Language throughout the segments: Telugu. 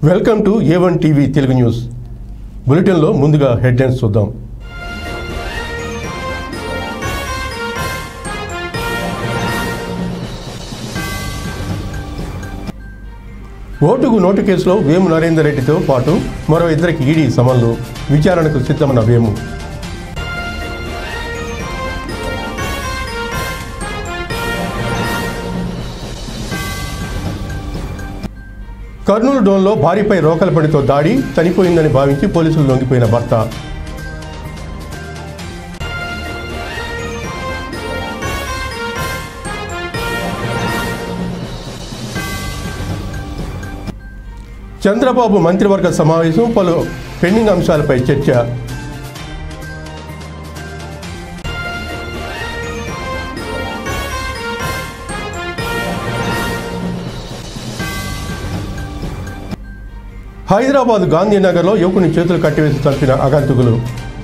Welcome to A one TV Telugu news బులెటిన్లో ముందుగా హెడ్లైన్స్ చూద్దాం ఓటుకు నోటు కేసులో వేము నరేందర్ రెడ్డితో పాటు మరో ఇద్దరికి ఈడీ సమన్లు విచారణకు సిద్ధమన్న వేము కర్నూలు డోన్లో భార్యపై రోకల పడితో దాడి చనిపోయిందని భావించి పోలీసులు లొంగిపోయిన భర్త చంద్రబాబు మంత్రివర్గ సమావేశం పలు పెండింగ్ అంశాలపై చర్చ హైదరాబాద్ గాంధీనగర్లో యువకుని చేతులు కట్టివేసి చంపిన అగంతుకులు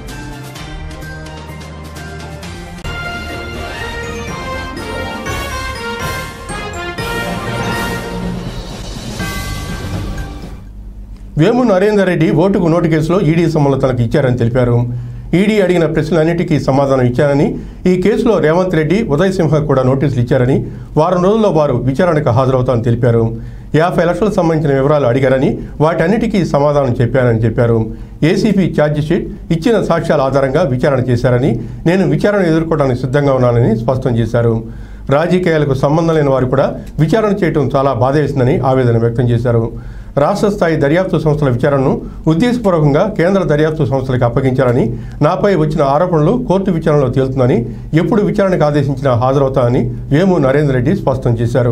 వేము నరేందర్ రెడ్డి ఓటుకు నోటు కేసులో ఈడీ సమ్మలు తనకు ఇచ్చారని తెలిపారు ఈడీ అడిగిన ప్రశ్నలన్నిటికీ సమాధానం ఇచ్చారని ఈ కేసులో రేవంత్ రెడ్డి ఉదయ్ సింహ కూడా నోటీసులు ఇచ్చారని వారం రోజుల్లో వారు విచారణకు హాజరవుతామని తెలిపారు యాభై లక్షలకు సంబంధించిన వివరాలు అడిగారని వాటన్నిటికీ సమాధానం చెప్పారని చెప్పారు ఏసీపీ ఛార్జ్ షీట్ ఇచ్చిన సాక్ష్యాల ఆధారంగా విచారణ చేశారని నేను విచారణ ఎదుర్కోవడానికి సిద్ధంగా ఉన్నానని స్పష్టం చేశారు రాజకీయాలకు సంబంధం లేని వారు కూడా విచారణ చేయడం చాలా బాధ వేసిందని ఆవేదన వ్యక్తం చేశారు రాష్ట్ర స్థాయి దర్యాప్తు సంస్థల విచారణను ఉద్దేశపూర్వకంగా కేంద్ర దర్యాప్తు సంస్థలకు అప్పగించారని నాపై వచ్చిన ఆరోపణలు కోర్టు విచారణలో తేలుతుందని ఎప్పుడు విచారణకు ఆదేశించినా హాజరవుతానని వేము నరేందర్ రెడ్డి స్పష్టం చేశారు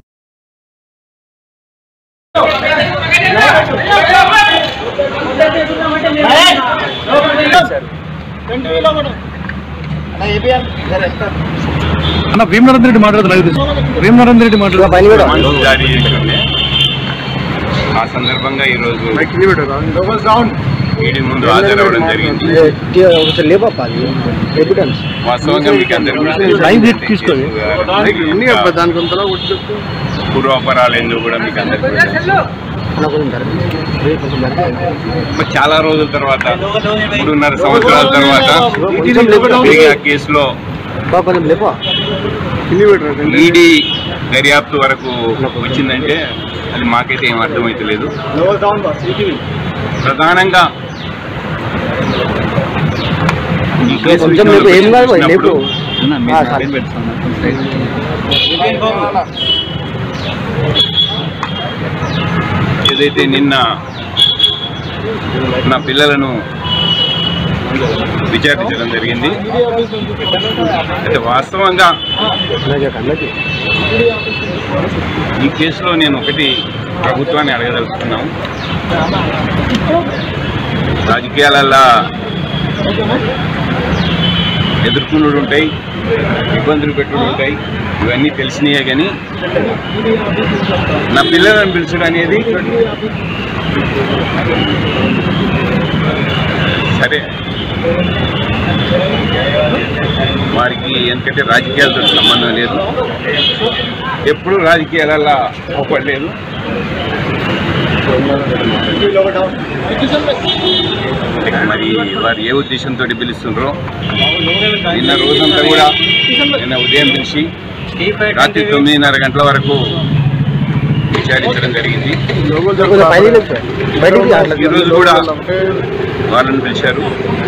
అన్న భీమనరేంద్ర రెడ్డి మాట్లాడుతున్నారు భీమనరేంద్ర రెడ్డి మాట్లాడుతున్నారు మందు జారీ చేసిండే ఆ సందర్భంగా ఈరోజు ఈడీ ముందు హాజరవ్వడం జరిగింది వాస్తవంగా మీకు అందరికీ లైవ్ రేట్ తీసుకోండి. పూర్వాపరాలు ఎందుకు కూడా మీకు అందరికీ తెలుసు. మరి చాలా రోజుల తర్వాత మూడున్నర సంవత్సరాల తర్వాత తిరిగి ఆ కేసులో ఈడీ దర్యాప్తు వరకు వచ్చిందంటే అది మాకైతే ఏం అర్థమైతలేదు ప్రధానంగా ఈ కేసు విషయంలో వచ్చినప్పుడు ఏదైతే నిన్న నా పిల్లలను విచారించడం జరిగింది అయితే వాస్తవంగా ఈ కేసులో నేను ఒకటి ప్రభుత్వాన్ని అడగదలుచుకున్నాను రాజకీయాలల్లో ఎదుర్కొనుడు ఉంటాయి ఇబ్బందులు పెట్టుడు ఉంటాయి ఇవన్నీ తెలిసినాయే కానీ నా పిల్లలను పిలిచడం అనేది సరే వారికి ఎందుకంటే రాజకీయాలతో సంబంధం లేదు ఎప్పుడు రాజకీయాలలో అవపడలేదు మరి వారు ఏ ఉద్దేశంతో పిలుస్తుండ్రో నిన్న రోజంతా కూడా నిన్న ఉదయం పిలిచి రాత్రి తొమ్మిదిన్నర గంటల వరకు విచారించడం జరిగింది ఈరోజు కూడా వాళ్ళని పిలిచారు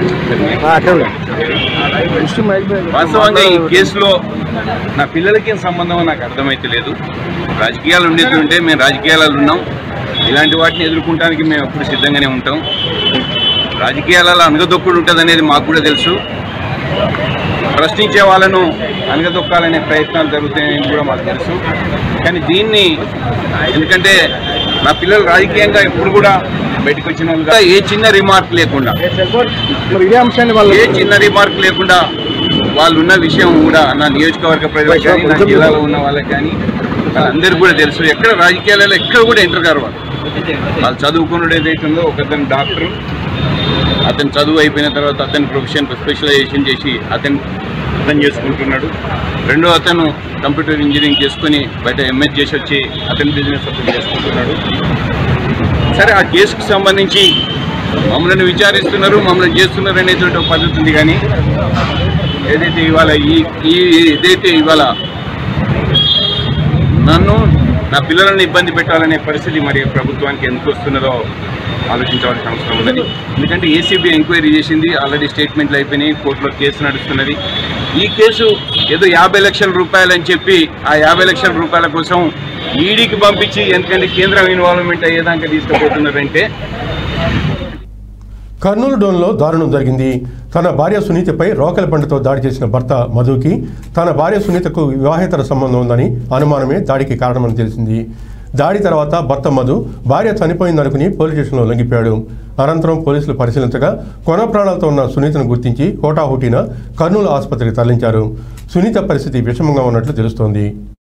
వాస్తవంగా ఈ కేసులో నా పిల్లలకి ఏం సంబంధం నాకు అర్థమైతే లేదు రాజకీయాలు ఉండేది ఉంటే మేము రాజకీయాలలో ఉన్నాం ఇలాంటి వాటిని ఎదుర్కొంటానికి మేము ఎప్పుడు సిద్ధంగానే ఉంటాం రాజకీయాలలో అనగదొక్కుడు ఉంటుంది అనేది మాకు కూడా తెలుసు ప్రశ్నించే వాళ్ళను అనగదొక్కాలనే ప్రయత్నాలు జరుగుతాయని కూడా మాకు తెలుసు కానీ దీన్ని ఎందుకంటే నా పిల్లలు రాజకీయంగా ఎప్పుడు కూడా బయటకు వచ్చిన వాళ్ళు కాదు. ఏ చిన్న రిమార్క్ లేకుండా ఇదే అంశాన్ని వాళ్ళు ఏ చిన్న రిమార్క్ లేకుండా వాళ్ళు ఉన్న విషయం కూడా నా నియోజకవర్గ ప్రజలకు కానీ నా జిల్లాలో ఉన్న వాళ్ళకి కానీ వాళ్ళందరికీ కూడా తెలుసు ఎక్కడ రాజకీయాలలో ఎక్కడ కూడా ఎంటర్ కారు వాళ్ళు వాళ్ళు చదువుకున్నది ఏదైతే ఉందో ఒకతను డాక్టర్ అతను చదువు అయిపోయిన తర్వాత అతని ప్రొఫెషన్ స్పెషలైజేషన్ చేసి అతను అతను చేసుకుంటున్నాడు రెండో అతను కంప్యూటర్ ఇంజనీరింగ్ చేసుకుని బయట ఎంఎస్ చేసి వచ్చి అతని బిజినెస్ అతను చేసుకుంటున్నాడు సరే ఆ కేసుకు సంబంధించి మమ్మల్ని విచారిస్తున్నారు మమ్మల్ని చేస్తున్నారు అనేటువంటి ఒక పద్ధతి ఉంది కానీ ఏదైతే ఇవాళ ఈ ఈ ఏదైతే ఇవాళ నన్ను నా పిల్లలను ఇబ్బంది పెట్టాలనే పరిస్థితి మరి ప్రభుత్వానికి ఎందుకు వస్తున్నదో ఆలోచించవలసిన అవసరం ఉన్నది ఎందుకంటే ఏసీబీ ఎంక్వైరీ చేసింది ఆల్రెడీ స్టేట్మెంట్లు అయిపోయినాయి కోర్టులో కేసు నడుస్తున్నది ఈ కేసు ఏదో యాభై లక్షల రూపాయలు అని చెప్పి ఆ యాభై లక్షల రూపాయల కోసం ఈడీకి పంపించి ఎందుకంటే కేంద్రం ఇన్వాల్వ్మెంట్ అయ్యేదాకా తీసుకుపోతున్నారంటే కర్నూలు డోన్లో దారుణం జరిగింది తన భార్య సునీతపై రోకల పండుతో దాడి చేసిన భర్త మధుకి తన భార్య సునీతకు వివాహేతర సంబంధం ఉందని అనుమానమే దాడికి కారణమని తెలిసింది దాడి తర్వాత భర్త మధు భార్య చనిపోయిందనుకుని పోలీస్ స్టేషన్లో లొంగిపోయాడు అనంతరం పోలీసులు పరిశీలించగా కొన ప్రాణాలతో ఉన్న సునీతను గుర్తించి హోటాహుటిన కర్నూలు ఆసుపత్రికి తరలించారు సునీత పరిస్థితి విషమంగా ఉన్నట్లు తెలుస్తోంది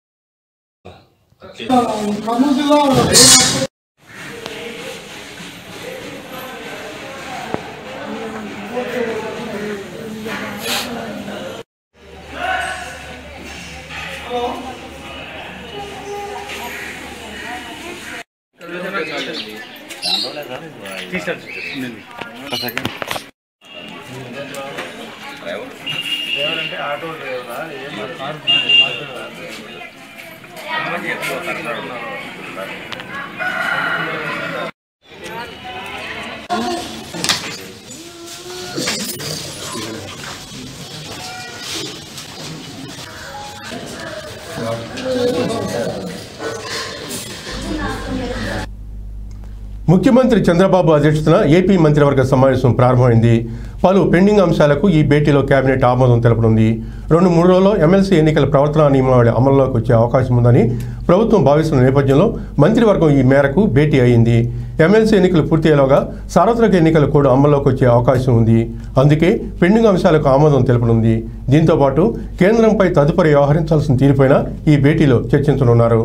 ముఖ్యమంత్రి చంద్రబాబు అధ్యక్షతన ఏపీ మంత్రివర్గ సమావేశం ప్రారంభమైంది పలు పెండింగ్ అంశాలకు ఈ భేటీలో కేబినెట్ ఆమోదం తెలపనుంది రెండు మూడు రోజుల్లో ఎమ్మెల్సీ ఎన్నికల ప్రవర్తన నియమావళి అమల్లోకి వచ్చే అవకాశం ఉందని ప్రభుత్వం భావిస్తున్న నేపథ్యంలో మంత్రివర్గం ఈ మేరకు భేటీ అయింది ఎమ్మెల్సీ ఎన్నికలు పూర్తయ్యేలోగా సార్వత్రిక ఎన్నికలు కూడా అమల్లోకి వచ్చే అవకాశం ఉంది అందుకే పెండింగ్ అంశాలకు ఆమోదం తెలపనుంది దీంతో పాటు కేంద్రంపై తదుపరి వ్యవహరించాల్సిన తీరుపైన ఈ భేటీలో చర్చించనున్నారు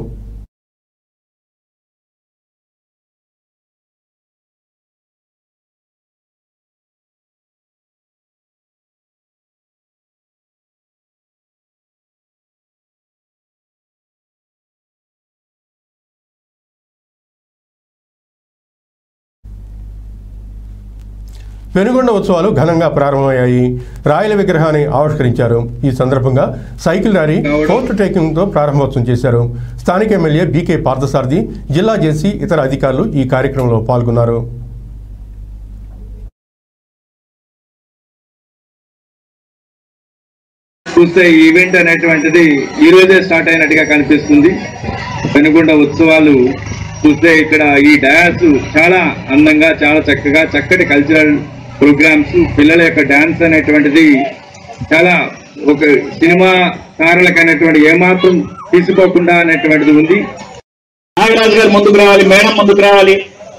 పెనుగొండ ఉత్సవాలు ఘనంగా ప్రారంభమయ్యాయి రాయల విగ్రహాన్ని ఆవిష్కరించారు ఈ సందర్భంగా సైకిల్ ర్యాలీ ఫోర్ట్ టేకింగ్తో ప్రారంభోత్సవం చేశారు స్థానిక ఎమ్మెల్యే బీకే పార్థసారథి జిల్లా జేసీ ఇతర అధికారులు ఈ కార్యక్రమంలో పాల్గొన్నారు చూస్తే ఈ ఈవెంట్ అనేటువంటిది ఈ రోజే స్టార్ట్ అయినట్టుగా కనిపిస్తుంది పెనుగొండ ఉత్సవాలు చూస్తే ఇక్కడ ఈ డయాస్ చాలా అందంగా చాలా చక్కగా చక్కటి కల్చరల్ ప్రోగ్రామ్స్ పిల్లల యొక్క డాన్స్ అనేటువంటిది చాలా ఒక సినిమా తారలకు అనేటువంటి ఏమాత్రం తీసుకోకుండా అనేటువంటిది ఉంది నాగరాజు గారు ముందుకు రావాలి మేడం ముందుకు రావాలి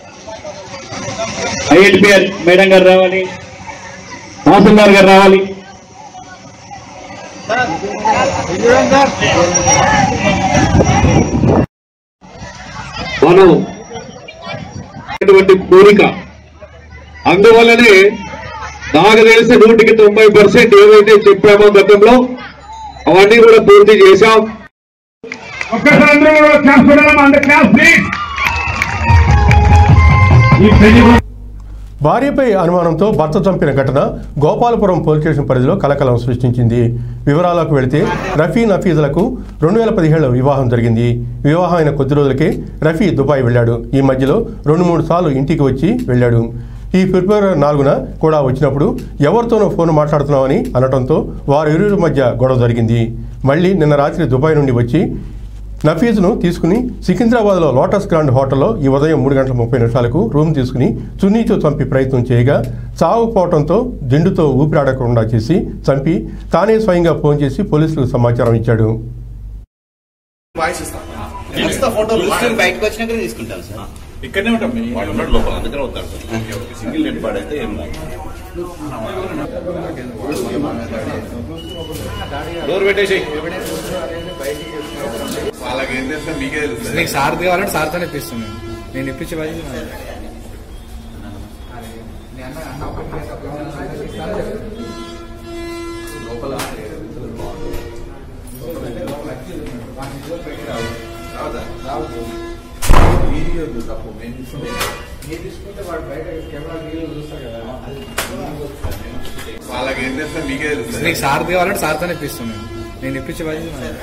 ఐఎల్పిఆర్ మేడం గారు రావాలి తహసీల్దార్ గారు రావాలి మనం అటువంటి కోరిక అందువల్లనే నాకు తెలిసి నూటికి తొంభై పర్సెంట్ ఏవైతే చెప్పామో గతంలో అవన్నీ కూడా పూర్తి చేశాం ఒక్కసారి అందరూ కూడా క్లాస్ పెట్టాలి అందరు క్లాస్ ప్లీజ్ ఈ పెళ్లి భార్యపై అనుమానంతో భర్త చంపిన ఘటన గోపాలపురం పోలీస్ స్టేషన్ పరిధిలో కలకలం సృష్టించింది వివరాలకు వెళితే రఫీ నఫీజులకు రెండు వేల పదిహేడులో వివాహం జరిగింది వివాహం అయిన కొద్ది రోజులకే రఫీ దుబాయ్ వెళ్ళాడు ఈ మధ్యలో రెండు మూడు సార్లు ఇంటికి వచ్చి వెళ్ళాడు ఈ ఫిబ్రవరి నాలుగున కూడా వచ్చినప్పుడు ఎవరితోనో ఫోన్ మాట్లాడుతున్నామని అనడంతో వారి ఇరువురి మధ్య గొడవ జరిగింది మళ్ళీ నిన్న రాత్రి దుబాయ్ నుండి వచ్చి నఫీజ్ను తీసుకుని సికింద్రాబాద్లో లోటస్ గ్రాండ్ హోటల్లో ఈ ఉదయం మూడు గంటల ముప్పై నిమిషాలకు రూమ్ తీసుకుని చున్నీతో చంపి ప్రయత్నం చేయగా చావుపోవడంతో దిండుతో ఊపిరాడకుండా చేసి చంపి తానే స్వయంగా ఫోన్ చేసి పోలీసులకు సమాచారం ఇచ్చాడు బయటకు వచ్చినాక తీసుకుంటాం సార్ ఇక్కడనే ఉంటాం మేము. వాడు ఉన్నాడు లోపల అందుకనే వస్తాడు సార్ సింగిల్ నెట్ పాడైతే ఏం లేదు డోర్ పెట్టేసి వాళ్ళకి ఏం తెలుసా మీకే తెలుస్తుంది నీకు సార్ కావాలంటే సార్తో ఇప్పిస్తున్నాను నేను ఇప్పించే బాధ్యత నాది. వీడియో తప్పు మేము మీరు తీసుకుంటే వాడు బయట కెమెరా వీడియో చూస్తారు కదా వాళ్ళకి ఏం చేస్తా మీకే తెలుస్తుంది నీకు సార్ కావాలంటే సార్తోనే ఇప్పిస్తున్నాను నేను ఇప్పించే బాధ్యత నాది.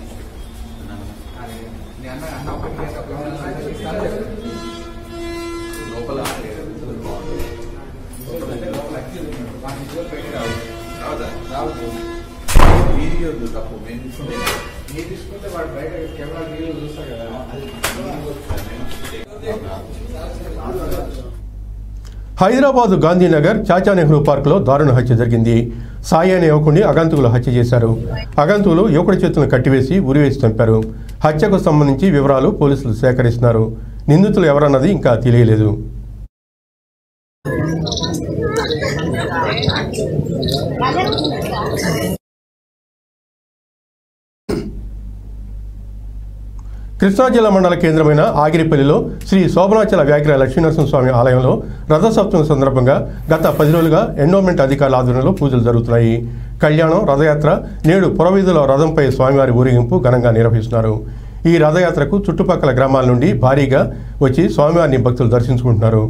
నీ అన్న అన్న ఒకటి చేస్తే ఒక గమనించి ఇస్తాను చెప్పు. లోపల లోపల అక్కి ఉంది. వాటి జోలు బయటికి రావు. రావద్దు. వీడియో వద్దు తప్పు మేము తీసుకుంటే మీరు తీసుకుంటే వాడు బయట కెమెరా వీడియో చూస్తారు కదా హైదరాబాద్ గాంధీనగర్ చాచా నెహ్రూ పార్కులో దారుణ హత్య జరిగింది సాయి అనే యువకుడిని అగంతుకులు హత్య చేశారు అగంతుకులు యువకుడి చేతులను కట్టివేసి ఉరివేసి చంపారు హత్యకు సంబంధించి వివరాలు పోలీసులు సేకరిస్తున్నారు నిందితులు ఎవరన్నది ఇంకా తెలియలేదు కృష్ణా జిల్లా మండల కేంద్రమైన ఆగిరిపల్లిలో శ్రీ శోభనాచల వ్యాఘ్ర లక్ష్మీనరసింహస్వామి ఆలయంలో రథసప్తమి సందర్భంగా గత పది రోజులుగా ఎండోమెంట్ అధికారుల ఆధ్వర్యంలో పూజలు జరుగుతున్నాయి కళ్యాణం రథయాత్ర నేడు పురవీధిలో రథంపై స్వామివారి ఊరేగింపు ఘనంగా నిర్వహిస్తున్నారు ఈ రథయాత్రకు చుట్టుపక్కల గ్రామాల నుండి భారీగా వచ్చి స్వామివారిని భక్తులు దర్శించుకుంటున్నారు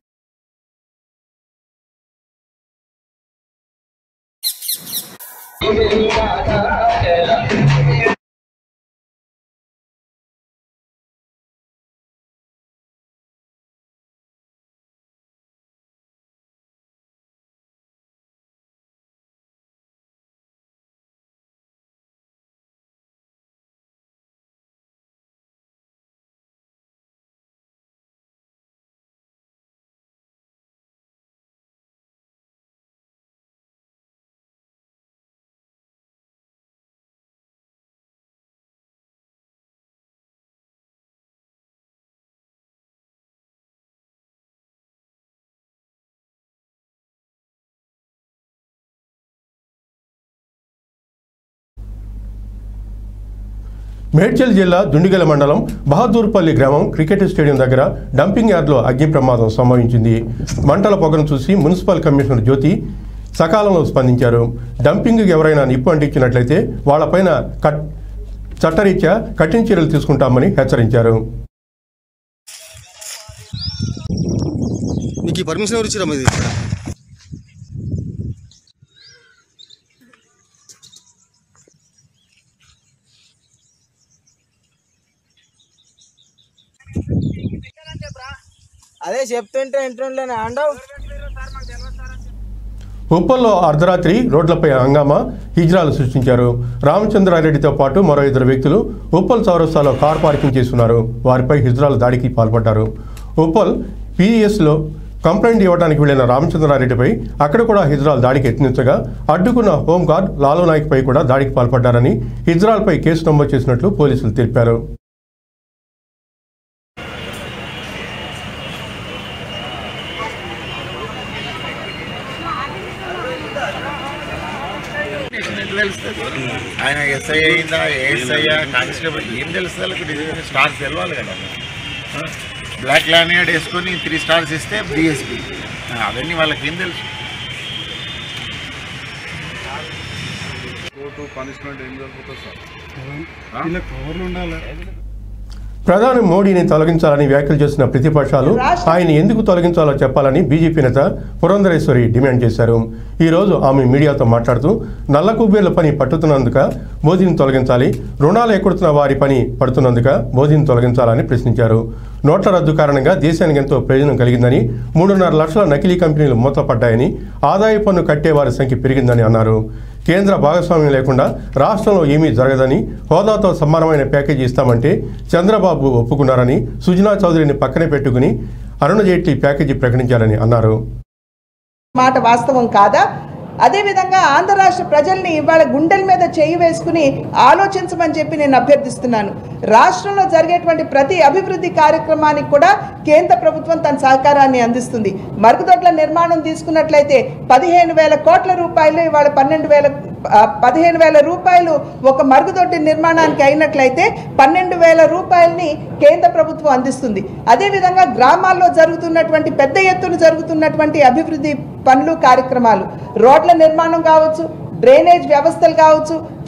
మేడ్చల్ జిల్లా దుండిగల మండలం బహదూర్పల్లి గ్రామం క్రికెట్ స్టేడియం దగ్గర డంపింగ్ యార్డ్లో అగ్ని ప్రమాదం సంభవించింది మంటల పొగను చూసి మున్సిపల్ కమిషనర్ జ్యోతి సకాలంలో స్పందించారు డంపింగ్ ఎవరైనా నిప్పు అంటించినట్లయితే వాళ్లపైన కట్ చట్టరీత్యా కఠిన చర్యలు తీసుకుంటామని హెచ్చరించారు నీకు ఈ పర్మిషన్ ఎవరు ఇచ్చారమ్మా ఇది అదే చెప్తుంటే ఇంట్లోనే అండవు ఉప్పల్లో అర్ధరాత్రి రోడ్లపై హంగామా హిజ్రాలు సృష్టించారు రామచంద్రారెడ్డితో పాటు మరో ఇద్దరు వ్యక్తులు ఉప్పల్ చౌరస్తాలో కార్ పార్కింగ్ చేస్తున్నారు వారిపై హిజ్రాల దాడికి పాల్పడ్డారు ఉప్పల్ పీఎస్లో కంప్లైంట్ ఇవ్వడానికి వెళ్లిన రామచంద్రారెడ్డిపై అక్కడ కూడా హిజ్రాల్ దాడికి యత్నించగా అడ్డుకున్న హోంగార్డ్ లాలు నాయక్పై కూడా దాడికి పాల్పడ్డారని హిజ్రాల్పై కేసు నమోదు చేసినట్లు పోలీసులు తెలిపారు ఆయన ఎస్ఐ అయిందా ఏఎస్ఐ కానిస్టేబుల్ ఏం తెలుస్తుంది వాళ్ళకి డిజిటల్ స్టార్స్ తెలవాలి కదా బ్లాక్ లానియాడ్ వేసుకొని త్రీ స్టార్స్ ఇస్తే డిఎస్పి అవన్నీ వాళ్ళకి ఏం తెలుసు కోర్టు పనిష్మెంట్ ఏం జరుగుతుంది సార్ ఇలా కవర్లు ఉండాలి ప్రధాని మోడీని తొలగించాలని వ్యాఖ్యలు చేసిన ప్రతిపక్షాలు ఆయన ఎందుకు తొలగించాలో చెప్పాలని బీజేపీ నేత పురంధరేశ్వరి డిమాండ్ చేశారు ఈ రోజు ఆమె మీడియాతో మాట్లాడుతూ నల్ల కుబేర్ల పని పట్టుతున్నందుక మోదీని తొలగించాలి రుణాలు ఎక్కుడుతున్న వారి పని పడుతున్నందుక మోదీని తొలగించాలని ప్రశ్నించారు నోట్ల రద్దు కారణంగా దేశానికి ఎంతో ప్రయోజనం కలిగిందని మూడున్నర లక్షల నకిలీ కంపెనీలు మూతపడ్డాయని ఆదాయ పన్ను కట్టే వారి సంఖ్య పెరిగిందని అన్నారు కేంద్ర భాగస్వామ్యం లేకుండా రాష్ట్రంలో ఏమీ జరగదని హోదాతో సమానమైన ప్యాకేజీ ఇస్తామంటే చంద్రబాబు ఒప్పుకున్నారని సుజనా చౌదరిని పక్కనే పెట్టుకుని అరుణ జైట్లీ ప్యాకేజీ ప్రకటించారని అన్నారు మాట వాస్తవం కాదా అదేవిధంగా ఆంధ్ర రాష్ట్ర ప్రజల్ని ఇవాళ గుండెల మీద చేయి వేసుకుని ఆలోచించమని చెప్పి నేను అభ్యర్థిస్తున్నాను రాష్ట్రంలో జరిగేటువంటి ప్రతి అభివృద్ధి కార్యక్రమానికి కూడా కేంద్ర ప్రభుత్వం తన సహకారాన్ని అందిస్తుంది మరుగుదొడ్ల నిర్మాణం తీసుకున్నట్లయితే పదిహేను వేల కోట్ల రూపాయలు ఇవాళ పన్నెండు వేల ఆ, పదిహేను వేల రూపాయలు ఒక మరుగుదొడ్డి నిర్మాణానికి అయినట్లయితే పన్నెండు వేల రూపాయలని కేంద్ర ప్రభుత్వం అందిస్తుంది అదేవిధంగా గ్రామాల్లో జరుగుతున్నటువంటి పెద్ద ఎత్తున జరుగుతున్నటువంటి అభివృద్ధి పనులు కార్యక్రమాలు రోడ్ల నిర్మాణం కావచ్చు డ్రైనేజ్ వ్యవస్థలు కావచ్చు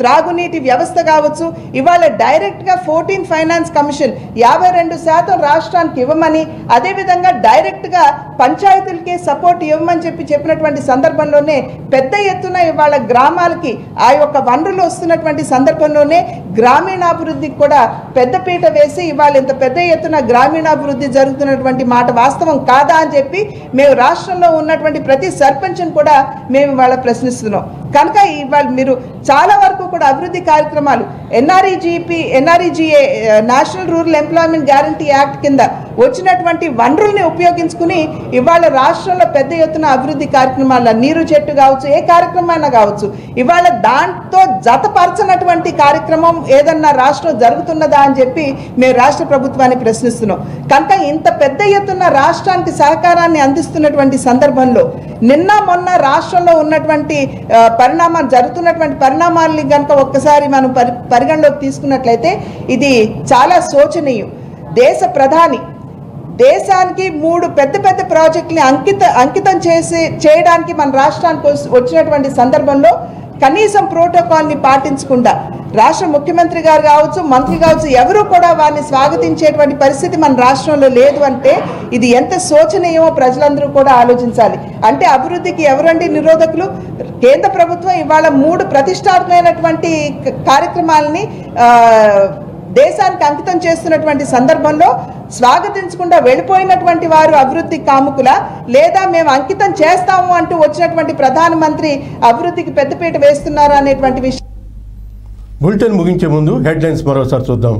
త్రాగునీటి వ్యవస్థ కావచ్చు ఇవాళ డైరెక్ట్గా ఫోర్టీన్ ఫైనాన్స్ కమిషన్ యాభై రెండు శాతం రాష్ట్రానికి ఇవ్వమని అదేవిధంగా డైరెక్ట్గా పంచాయతీలకే సపోర్ట్ ఇవ్వమని చెప్పి చెప్పినటువంటి సందర్భంలోనే పెద్ద ఎత్తున ఇవాళ గ్రామాలకి ఆ యొక్క వనరులు వస్తున్నటువంటి సందర్భంలోనే గ్రామీణాభివృద్ధికి కూడా పెద్దపీట వేసి ఇవాళ ఇంత పెద్ద ఎత్తున గ్రామీణాభివృద్ధి జరుగుతున్నటువంటి మాట వాస్తవం కాదా అని చెప్పి మేము రాష్ట్రంలో ఉన్నటువంటి ప్రతి సర్పంచ్ని కూడా మేము ఇవాళ ప్రశ్నిస్తున్నాం కనుక ఇవాళ మీరు చాలా వరకు కూడా అభివృద్ధి కార్యక్రమాలు NREGP NREGA national rural employment guarantee act కింద వచ్చినటువంటి వనరుల్ని ఉపయోగించుకుని ఇవాళ రాష్ట్రంలో పెద్ద ఎత్తున అభివృద్ధి కార్యక్రమాల నీరు చెట్టు కావచ్చు ఏ కార్యక్రమైనా కావచ్చు ఇవాళ దాంతో జతపరచనటువంటి కార్యక్రమం ఏదన్నా రాష్ట్రం జరుగుతున్నదా అని చెప్పి మేము రాష్ట్ర ప్రభుత్వాన్ని ప్రశ్నిస్తున్నాం కనుక ఇంత పెద్ద ఎత్తున రాష్ట్రానికి సహకారాన్ని అందిస్తున్నటువంటి సందర్భంలో నిన్న మొన్న రాష్ట్రంలో ఉన్నటువంటి ఆ, పరిణామాలు జరుగుతున్నటువంటి పరిణామాలని కనుక ఒక్కసారి మనం పరి పరిగణలోకి తీసుకున్నట్లయితే ఇది చాలా శోచనీయం దేశ ప్రధాని దేశానికి మూడు పెద్ద పెద్ద ప్రాజెక్టుని అంకిత అంకితం చేసి చేయడానికి మన రాష్ట్రానికి వస్- వచ్చినటువంటి సందర్భంలో కనీసం ప్రోటోకాల్ని పాటించకుండా రాష్ట్ర ముఖ్యమంత్రి గారు కావచ్చు మంత్రి కావచ్చు ఎవరు కూడా వారిని స్వాగతించేటువంటి పరిస్థితి మన రాష్ట్రంలో లేదు అంటే ఇది ఎంత శోచనీయమో ప్రజలందరూ కూడా ఆలోచించాలి అంటే అభివృద్ధికి ఎవరండి నిరోధకులు కేంద్ర ప్రభుత్వం ఇవాళ మూడు ప్రతిష్టాత్మకమైనటువంటి క- కార్యక్రమాలని ఆ, దేశానికి అంకితం చేస్తున్నటువంటి సందర్భంలో స్వాగతించకుండా వెళ్ళిపోయినటువంటి వారు అభివృద్ధి కాముకుల లేదా మేము అంకితం చేస్తాము అంటూ వచ్చినటువంటి ప్రధానమంత్రి అభివృద్ధికి పెద్దపీట వేస్తున్నారా అనేటువంటి విషయం బులెటిన్ ముగించే ముందు హెడ్లైన్స్ మరోసారి చూద్దాం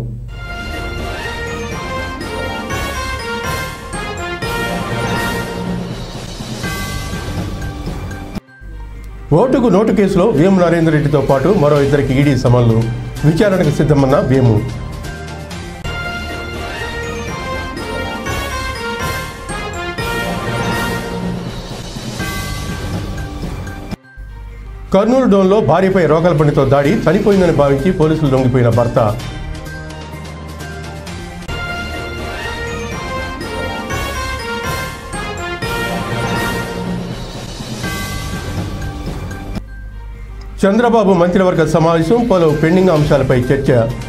ఓటుకు నోటు కేసులో వేము నరేందర్ రెడ్డితో పాటు మరో ఇద్దరికి ఈడీ సమన్లు విచారణకు సిద్ధమన్న వేము కర్నూలు డోన్లో భార్యపై రోకల బండితో దాడి చనిపోయిందని భావించి పోలీసులు లొంగిపోయిన భర్త చంద్రబాబు మంత్రివర్గ సమావేశం పలు పెండింగ్ అంశాలపై చర్చ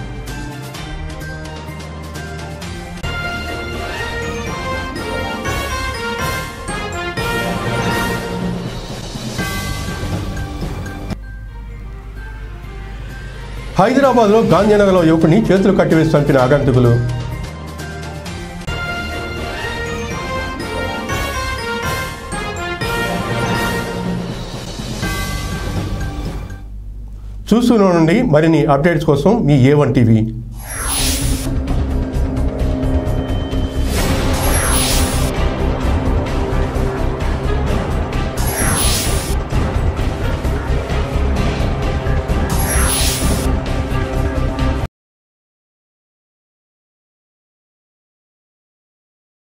హైదరాబాద్లో గాంధీనగర్లో యువకుడిని చేతులు కట్టివేసి చంపిన ఆగంతుకులు చూస్తూనే ఉండండి మరిన్ని అప్డేట్స్ కోసం మీ ఏ వన్ టీవీ